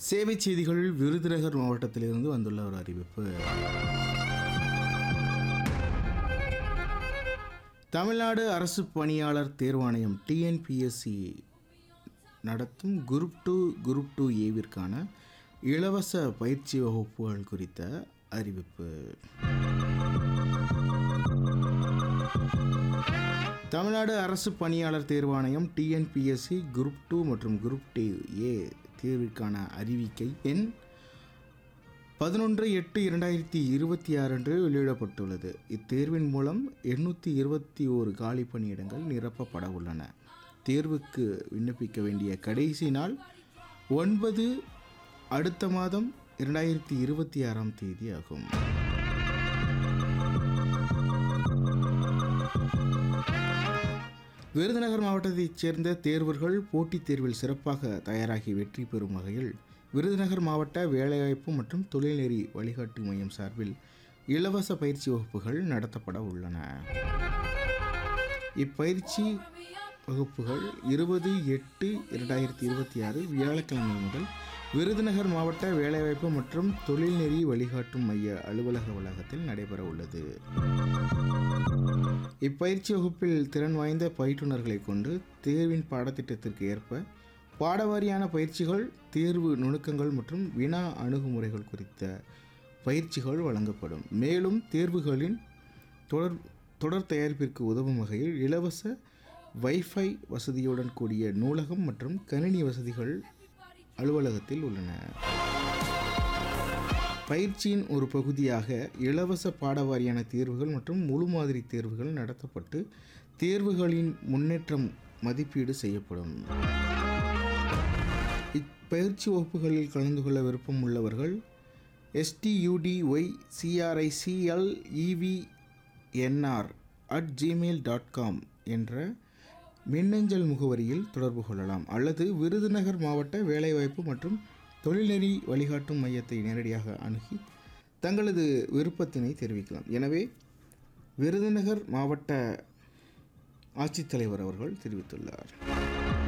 சேவை செய்திகள் விருதுநகர் மாவட்டத்திலிருந்து வந்துள்ள ஒரு அறிவிப்பு தமிழ்நாடு அரசு பணியாளர் தேர்வாணையம் டிஎன்பிஎஸ்சி நடத்தும் குரூப் டூ குரூப் டூ ஏவிற்கான இலவச பயிற்சி வகுப்புகள் குறித்த அறிவிப்பு தமிழ்நாடு அரசு பணியாளர் தேர்வாணையம் டிஎன்பிஎஸ்சி குரூப் டூ மற்றும் குரூப் டி ஏ தேர்விற்கான அறிவிக்கை எண் பதினொன்று எட்டு இரண்டாயிரத்தி இருபத்தி ஆறு அன்று வெளியிடப்பட்டுள்ளது இத்தேர்வின் மூலம் எண்ணூற்றி இருபத்தி ஓரு காலி பணியிடங்கள் நிரப்பப்பட உள்ளன தேர்வுக்கு விண்ணப்பிக்க வேண்டிய கடைசி நாள் ஒன்பது அடுத்த மாதம் இரண்டாயிரத்தி இருபத்தி ஆறாம் தேதி ஆகும் விருதுநகர் மாவட்டத்தைச் சேர்ந்த தேர்வர்கள் போட்டித் தேர்வில் சிறப்பாக தயாராகி வெற்றி பெறும் வகையில் விருதுநகர் மாவட்ட வேலைவாய்ப்பு மற்றும் தொழில்நெறி வழிகாட்டு மையம் சார்பில் இலவச பயிற்சி வகுப்புகள் நடத்தப்பட உள்ளன இப்பயிற்சி வகுப்புகள் இருபது எட்டு இரண்டாயிரத்தி இருபத்தி ஆறு வியாழக்கிழமை முதல் விருதுநகர் மாவட்ட வேலைவாய்ப்பு மற்றும் தொழில்நெறி வழிகாட்டும் மைய அலுவலக வளாகத்தில் நடைபெற உள்ளது இப்பயிற்சி வகுப்பில் திறன் வாய்ந்த பயிற்றுனர்களை கொண்டு தேர்வின் பாடத்திட்டத்திற்கு ஏற்ப பாடவாரியான பயிற்சிகள் தேர்வு நுணுக்கங்கள் மற்றும் வினா அணுகுமுறைகள் குறித்த பயிற்சிகள் வழங்கப்படும் மேலும் தேர்வுகளின் தொடர் தொடர் தயாரிப்பிற்கு உதவும் வகையில் இலவச வைஃபை வசதியுடன் கூடிய நூலகம் மற்றும் கணினி வசதிகள் அலுவலகத்தில் உள்ளன பயிற்சியின் ஒரு பகுதியாக இலவச பாடவாரியான தேர்வுகள் மற்றும் முழு மாதிரி தேர்வுகள் நடத்தப்பட்டு தேர்வுகளின் முன்னேற்றம் மதிப்பீடு செய்யப்படும் இப்பயிற்சி வகுப்புகளில் கலந்து கொள்ள விருப்பம் உள்ளவர்கள் S T U D Y C R I C L E V N R at Gmail dot com என்ற மின்னஞ்சல் முகவரியில் தொடர்பு கொள்ளலாம் அல்லது விருதுநகர் மாவட்ட வேலைவாய்ப்பு மற்றும் தொழில்நெறி வழிகாட்டும் மையத்தை நேரடியாக அணுகி தங்களது விருப்பத்தினை தெரிவிக்கலாம் எனவே விருதுநகர் மாவட்ட ஆட்சித்தலைவர் அவர்கள் தெரிவித்துள்ளார்